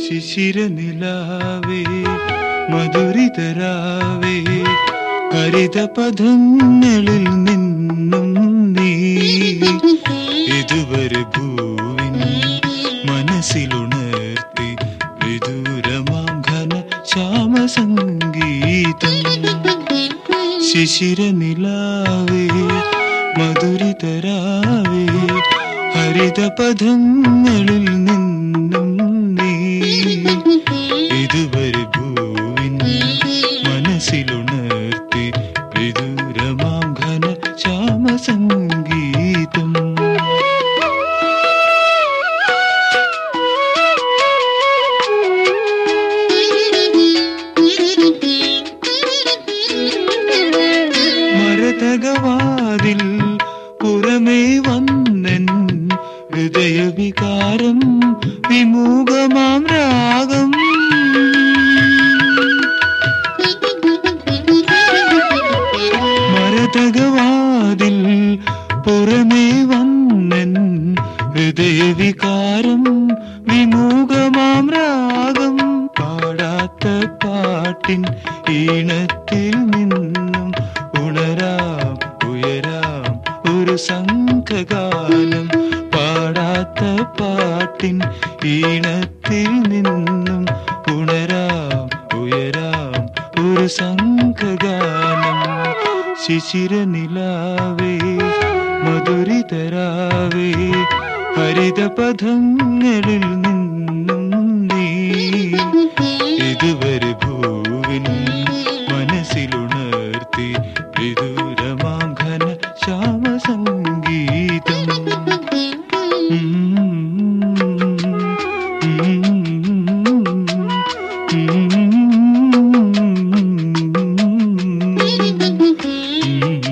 ശിശിരനിലാവേ മധുരിതരാവേ ഹരിതപഥങ്ങളിൽ നിന്നും നീ ഇതുവരെ ഭൂവിൻ മനസ്സിലുണർത്തി വിദൂരമാം ഘന ശ്യാമസംഗീതം ശിശിരനിലാവേ മധുരിതരാവേ ഹരിതപഥങ്ങളിൽ നിന്നും നീ ഇതുവരെ ഭൂവിൻ മനസ്സിലുണർത്തി വിദൂരമാം ഘന ശ്യാമസംഗീതം മരതകവാതിൽ പുറമേ വന്നൻ ഹൃദയവികാരം വിമുഖമാം രാഗം മരതകവാതിൽ പുറമേ വന്നൻ ഹൃദയവികാരം വിമുഖമാം രാഗം പാടാത്ത പാട്ടിൻ ഈണത്തിൽ നിന്നും ഉണരാം ഉയരാം ഒരു സംഘഗാനം പാടാത്ത പാട്ടിൻ ഈണത്തിൽ നിന്നും ഉണരാം ഉയരാം ഒരു സംഘഗാനം ശിശിരനിലാവേ മധുരിതരാവേ ഹരിതപഥങ്ങളിൽ നിന്നും നീ ഇതുവരെ ഭൂവിൻ മനസ്സിലുണർത്തി വിദൂരമാം ഘന ശ്യാമസംഗീതം ഉം, ഉം, ഉം, ഉം.